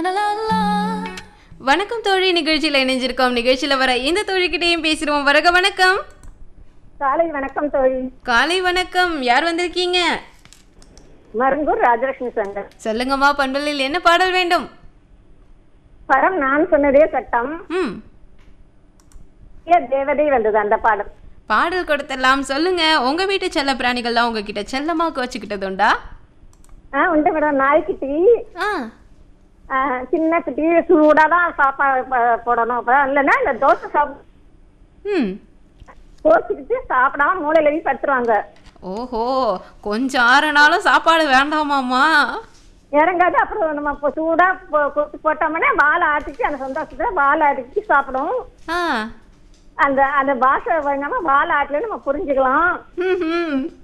வணக்கம் தோழி நிகழ்ச்சியில் இணைஞ்சிருக்கோம் நிகழ்ச்சியில் வர இந்த தோழிக்கிட்டையும் பேசுகிறோம் வரக வணக்கம் காலை வணக்கம் தோழி காலை வணக்கம் யார் வந்திருக்கீங்க மருங்கூர் ராஜலட்சுமி சங்கர் சொல்லுங்கம்மா பண்பலில் என்ன பாடல் வேண்டும் பரம் நான் சொன்னதே சட்டம் ம் ஏ தேவதை வந்தது அந்த பாடல் பாடல் கொடுத்துடலாம் சொல்லுங்க உங்க வீட்டு செல்ல பிராணிகள்லாம் உங்ககிட்ட செல்லமா கோச்சுக்கிட்டது உண்டா ஆ உண்டு மேடம் நாய்க்குட்டி ஆ ஆ, சின்ன குட்டி சூடாக தான் சாப்பாடு ப- போடணும் அப்போ இல்லைன்னா இந்த தோசை சாப் ம் கோச்சிக்கிட்டு சாப்பிடாம மூளையில போய் படுத்துருவாங்க ஓஹோ கொஞ்சம் ஆறுனாலும் சாப்பாடு வேண்டாமாம்மா இறங்காது அப்புறம் நம்ம இப்போ சூடாக கொத்து போட்டோம்னா வாழை ஆட்டிச்சு அந்த சந்தோஷத்தில் வாழை ஆட்டிச்சு சாப்பிடும் ஆ அந்த அந்த பாஷை வேணாம வாழை ஆட்டில நம்ம புரிஞ்சுக்கலாம் ம் ம்